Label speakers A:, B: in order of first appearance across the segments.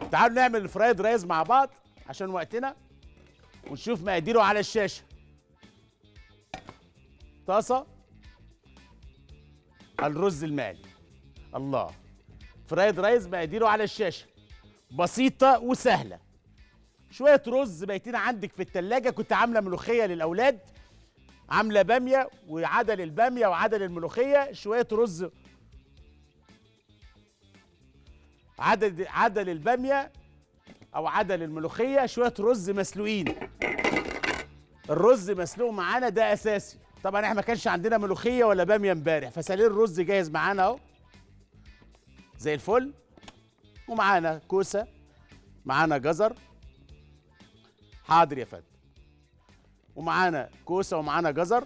A: تعالوا نعمل الفرايد رايز مع بعض عشان وقتنا ونشوف مقاديره على الشاشه طاسه الرز المقلي الله فرايد رايز مقاديره على الشاشه بسيطه وسهله شويه رز بايتين عندك في التلاجة كنت عامله ملوخيه للاولاد عامله باميه وعدل الباميه وعدل الملوخيه شويه رز عدد عدل الباميه او عدل الملوخيه شويه رز مسلوقين الرز مسلوق معانا ده اساسي طبعا احنا ما كانش عندنا ملوخيه ولا باميه امبارح فسالين الرز جاهز معانا اهو زي الفل ومعانا كوسه معانا جزر حاضر يا فندم ومعانا كوسه ومعانا جزر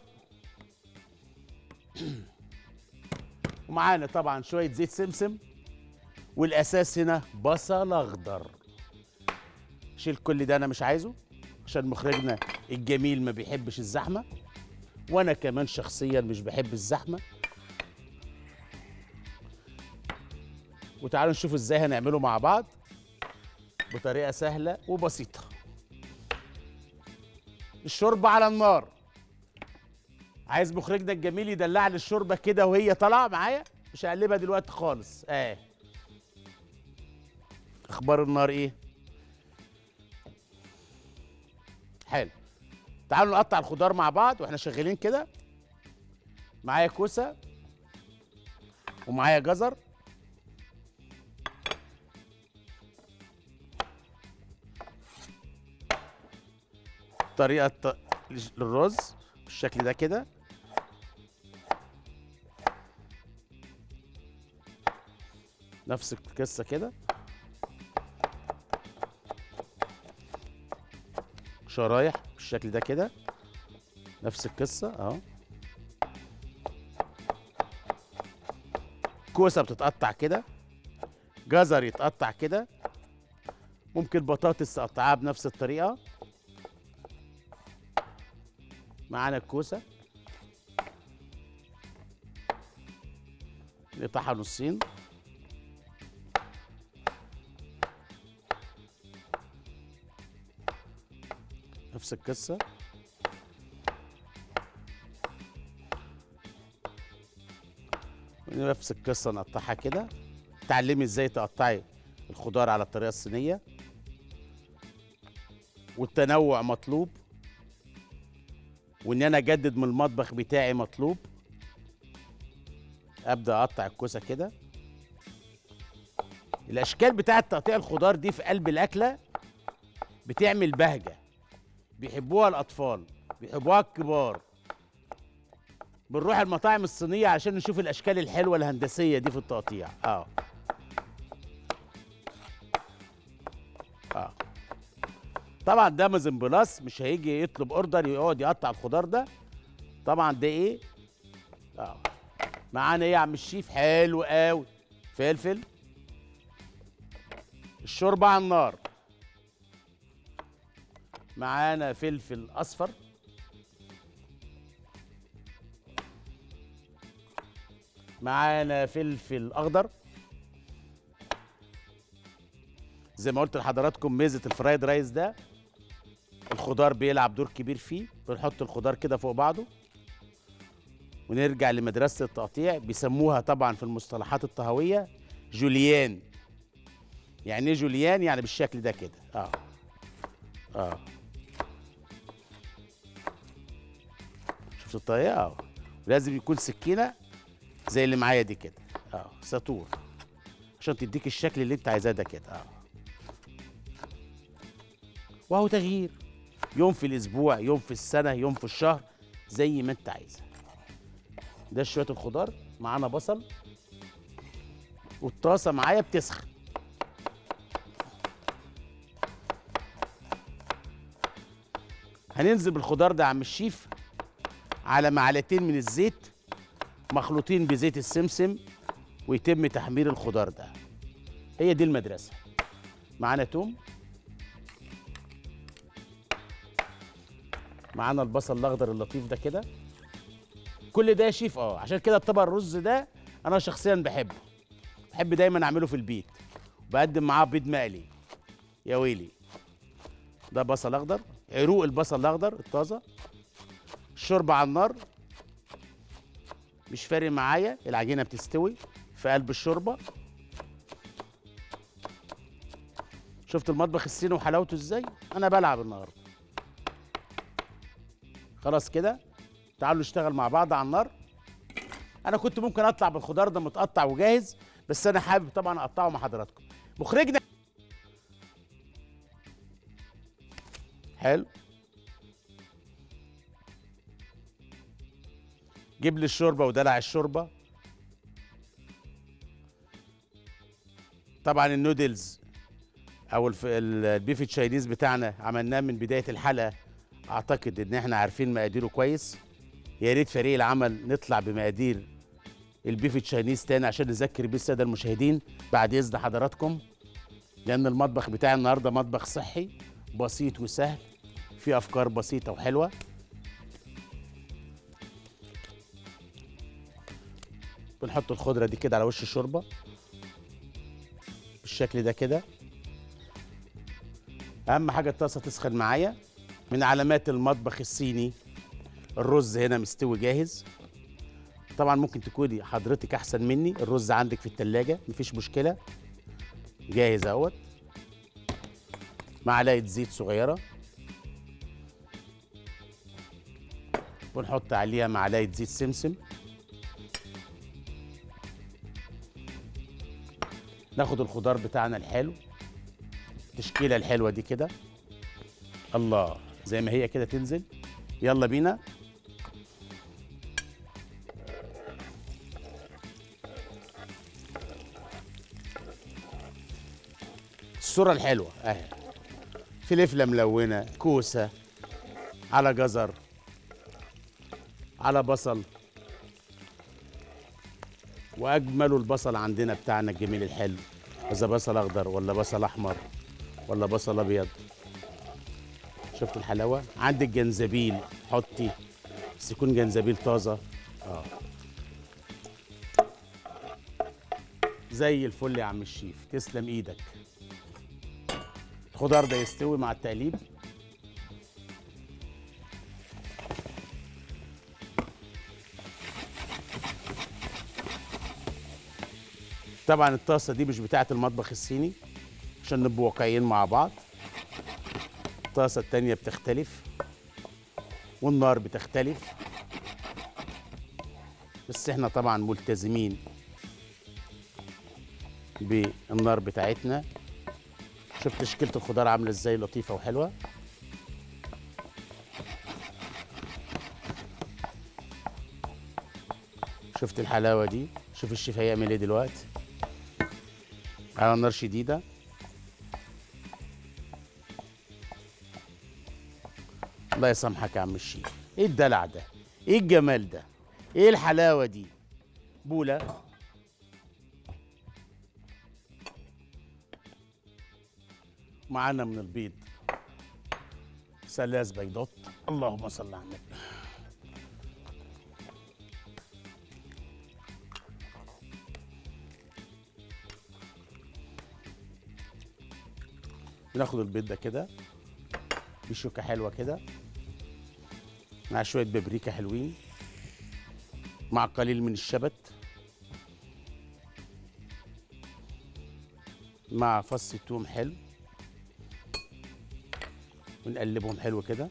A: ومعانا طبعا شويه زيت سمسم والاساس هنا بصل اخضر شيل كل ده انا مش عايزه عشان مخرجنا الجميل ما بيحبش الزحمه وانا كمان شخصيا مش بحب الزحمه وتعالوا نشوف ازاي هنعمله مع بعض بطريقه سهله وبسيطه الشوربه على النار عايز مخرجنا الجميل يدلع لي الشوربه كده وهي طالعه معايا مش هقلبها دلوقتي خالص اه اخبار النار ايه حلو تعالوا نقطع الخضار مع بعض واحنا شغالين كده معايا كوسه ومعايا جزر طريقه ط- للرز بالشكل ده كده نفس القصه كده شرايح بالشكل ده كده نفس القصه اهو كوسه بتتقطع كده جزر يتقطع كده ممكن بطاطس تقطعها بنفس الطريقه معانا الكوسه نقطعها نصين نفس القصه نفس القصه نقطعها كده تعلمي ازاي تقطعي الخضار على الطريقه الصينيه والتنوع مطلوب وان انا اجدد من المطبخ بتاعي مطلوب ابدا اقطع الكوسه كده الاشكال بتاعه تقطيع الخضار دي في قلب الاكله بتعمل بهجه بيحبوها الاطفال بيحبوها الكبار بنروح المطاعم الصينيه عشان نشوف الاشكال الحلوه الهندسيه دي في التقطيع اه اه طبعا ده مازن بلس مش هيجي يطلب اوردر يقعد يقطع الخضار ده طبعا ده ايه اه معانا ايه يا عم الشيف حلو قوي فلفل الشوربه على النار معانا فلفل اصفر معانا فلفل اخضر زي ما قلت لحضراتكم ميزه الفرايد رايس ده الخضار بيلعب دور كبير فيه بنحط الخضار كده فوق بعضه ونرجع لمدرسه التقطيع بيسموها طبعا في المصطلحات الطهويه جوليان يعني ايه جوليان يعني بالشكل ده كده اه اه شفت الطريقه اه لازم يكون سكينه زي اللي معايا دي كده اه ساطور عشان تديك الشكل اللي انت عايزاه ده كده اه وهو تغيير يوم في الاسبوع يوم في السنه يوم في الشهر زي ما انت عايزه ده شويه الخضار معانا بصل والطاسه معايا بتسخن هننزل بالخضار ده يا عم الشيف على معلقتين من الزيت مخلوطين بزيت السمسم ويتم تحمير الخضار ده هي دي المدرسه معانا توم معانا البصل الاخضر اللطيف ده كده كل ده يا شيف اه عشان كده الطبق الرز ده انا شخصيا بحبه بحب دايما اعمله في البيت وبقدم معاه بيض مقلي يا ويلي ده بصل اخضر عروق البصل الاخضر الطازه الشوربه على النار مش فارق معايا العجينه بتستوي في قلب الشوربه شفت المطبخ الصيني وحلاوته ازاي انا بلعب النهارده خلاص كده تعالوا نشتغل مع بعض على النار انا كنت ممكن اطلع بالخضار ده متقطع وجاهز بس انا حابب طبعا اقطعه مع حضراتكم مخرجنا حلو جيب لي الشوربه ودلع الشوربه طبعا النودلز او الف... ال- البيف تشاينيز بتاعنا عملناه من بدايه الحلقه اعتقد ان احنا عارفين مقاديره كويس يا ريت فريق العمل نطلع بمقادير البيف تشاينيز تاني عشان نذكر بيه الساده المشاهدين بعد اذن حضراتكم لان المطبخ بتاعي النهارده مطبخ صحي بسيط وسهل فيه افكار بسيطه وحلوه بنحط الخضره دي كده على وش الشوربه بالشكل ده كده اهم حاجه الطاسه تسخن معايا من علامات المطبخ الصيني الرز هنا مستوي جاهز طبعا ممكن تكوني حضرتك احسن مني الرز عندك في التلاجة مفيش مشكله جاهز اهوت معلقه زيت صغيره ونحط عليها معلقه زيت سمسم ناخد الخضار بتاعنا الحلو التشكيله الحلوه دي كده الله زي ما هي كده تنزل يلا بينا الصورة الحلوة اهي فلفلة ملونة كوسة على جزر على بصل واجمله البصل عندنا بتاعنا الجميل الحلو اذا بصل اخضر ولا بصل احمر ولا بصل ابيض شفت الحلاوه عندك جنزبيل حطي بس يكون جنزبيل طازه اه زي الفل يا عم الشيف تسلم ايدك الخضار ده يستوي مع التقليب طبعا الطاسه دي مش بتاعه المطبخ الصيني عشان نبقى واقعيين مع بعض الطاسه التانية بتختلف والنار بتختلف بس احنا طبعا ملتزمين بالنار بتاعتنا شوف تشكيله الخضار عامله ازاي لطيفه وحلوه شفت الحلاوه دي شوف الشيف هيعمل ايه دلوقتي على نار شديده الله يسامحك يا عم الشيف ايه الدلع ده ايه الجمال ده ايه الحلاوه دي بوله معانا من البيض ثلاث بيضات اللهم صل على النبي بناخد البيض ده كده بشوكة حلوة كده مع شوية بابريكا حلوين مع قليل من الشبت مع فص توم حلو ونقلبهم حلو كده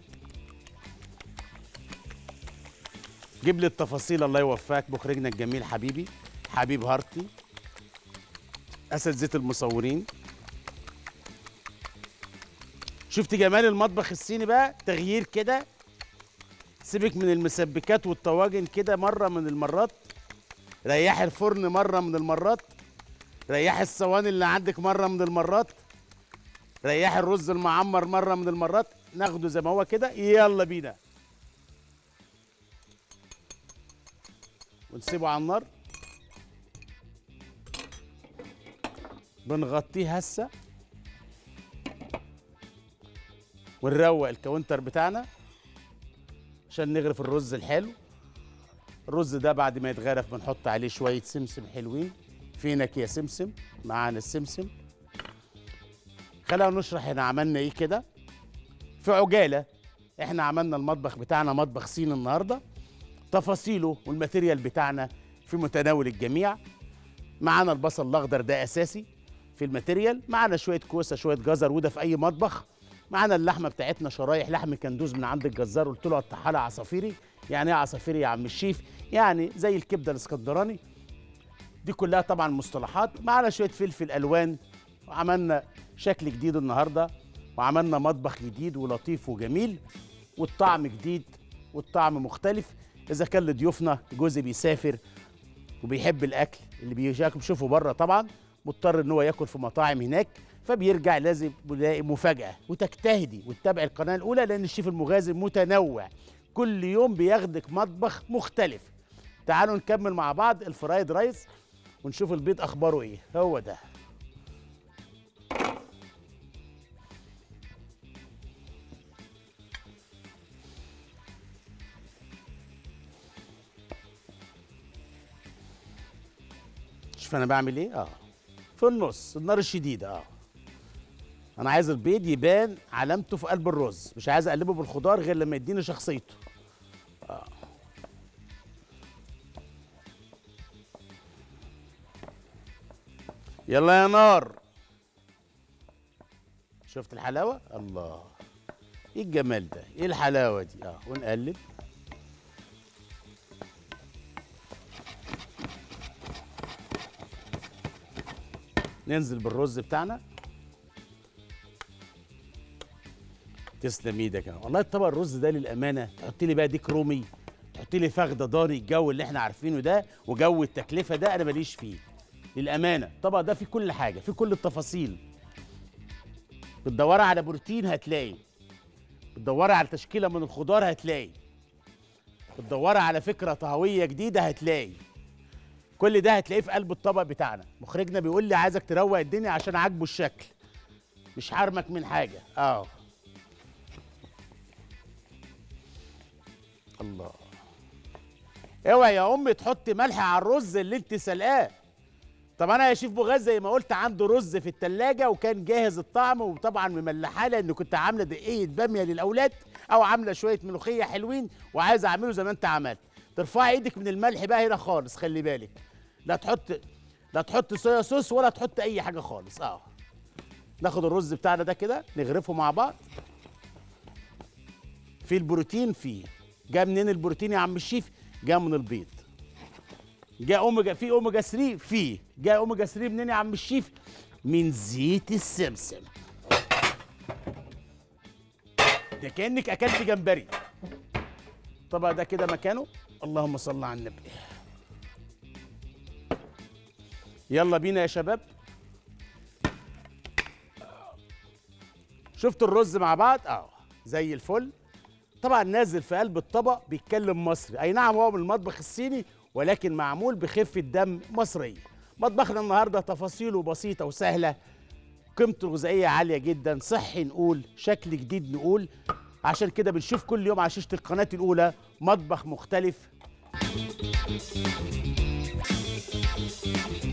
A: جيب لي التفاصيل الله يوفقك مخرجنا الجميل حبيبي حبيب هارتي اسد زيت المصورين شفت جمال المطبخ الصيني بقى تغيير كده سيبك من المسبكات والطواجن كده مره من المرات ريحي الفرن مره من المرات ريحي الصواني اللي عندك مره من المرات ريحي الرز المعمر مره من المرات ناخده زي ما هو كده يلا بينا ونسيبه على النار بنغطيه هسه ونروق الكاونتر بتاعنا عشان نغرف الرز الحلو الرز ده بعد ما يتغرف بنحط عليه شوية سمسم حلوين فينك يا سمسم معانا السمسم خلينا نشرح احنا عملنا ايه كده في عجاله احنا عملنا المطبخ بتاعنا مطبخ صيني النهارده تفاصيله والماتيريال بتاعنا في متناول الجميع معانا البصل الاخضر ده اساسي في الماتيريال معانا شويه كوسه شويه جزر وده في اي مطبخ معانا اللحمه بتاعتنا شرايح لحم كندوز من عند الجزار قلت له قطعها لها عصافيري يعني ايه عصافيري يا عم الشيف يعني زي الكبده الاسكندراني دي كلها طبعا مصطلحات معانا شويه فلفل الوان وعملنا شكل جديد النهارده وعملنا مطبخ جديد ولطيف وجميل والطعم جديد والطعم مختلف اذا كان لضيوفنا جوزي بيسافر وبيحب الاكل اللي بيجاكم بيشوفه بره طبعا مضطر ان هو ياكل في مطاعم هناك فبيرجع لازم يلاقي مفاجاه وتجتهدي وتتابع القناه الاولى لان الشيف المغازي متنوع كل يوم بياخدك مطبخ مختلف تعالوا نكمل مع بعض الفرايد رايس ونشوف البيض اخباره ايه هو ده شوف انا بعمل ايه اه في النص النار الشديده اه انا عايز البيض يبان علامته في قلب الرز مش عايز اقلبه بالخضار غير لما يديني شخصيته آه. يلا يا نار شفت الحلاوه الله ايه الجمال ده ايه الحلاوه دي اه ونقلب ننزل بالرز بتاعنا تسلم ايدك يا والله طبق الرز ده للامانه تحط لي بقى ديك رومي تحط لي فخده ضاني الجو اللي احنا عارفينه ده وجو التكلفه ده انا ماليش فيه للامانه الطبق ده فيه كل حاجه فيه كل التفاصيل بتدوري على بروتين هتلاقي بتدوري على تشكيله من الخضار هتلاقي بتدوري على فكره طهويه جديده هتلاقي كل ده هتلاقيه في قلب الطبق بتاعنا مخرجنا بيقول لي عايزك تروق الدنيا عشان عاجبه الشكل مش حارمك من حاجه اه الله اوعي يا امي تحط ملح على الرز اللي انت سلقاه طب انا يا شيف بوغاز زي ما قلت عنده رز في التلاجة وكان جاهز الطعم وطبعا مملحاه لان كنت عامله دقيقه باميه للاولاد او عامله شويه ملوخيه حلوين وعايز اعمله زي ما انت عملت ترفعي ايدك من الملح بقى هنا خالص خلي بالك لا تحط لا تحط صويا صوص ولا تحط اي حاجه خالص اه ناخد الرز بتاعنا ده كده نغرفه مع بعض في البروتين فيه جاء منين البروتين يا عم الشيف جاء من البيض جاء اوميجا في اوميجا 3 فيه جاء اوميجا 3 منين يا عم الشيف من زيت السمسم ده كانك اكلت جمبري طبعا ده كده مكانه اللهم صل على النبي يلا بينا يا شباب شفتوا الرز مع بعض اه زي الفل طبعا نازل في قلب الطبق بيتكلم مصري اي نعم هو من المطبخ الصيني ولكن معمول بخفه دم مصريه مطبخنا النهارده تفاصيله بسيطه وسهله قيمته الغذائيه عاليه جدا صحي نقول شكل جديد نقول عشان كده بنشوف كل يوم على شاشه القناه الاولى مطبخ مختلف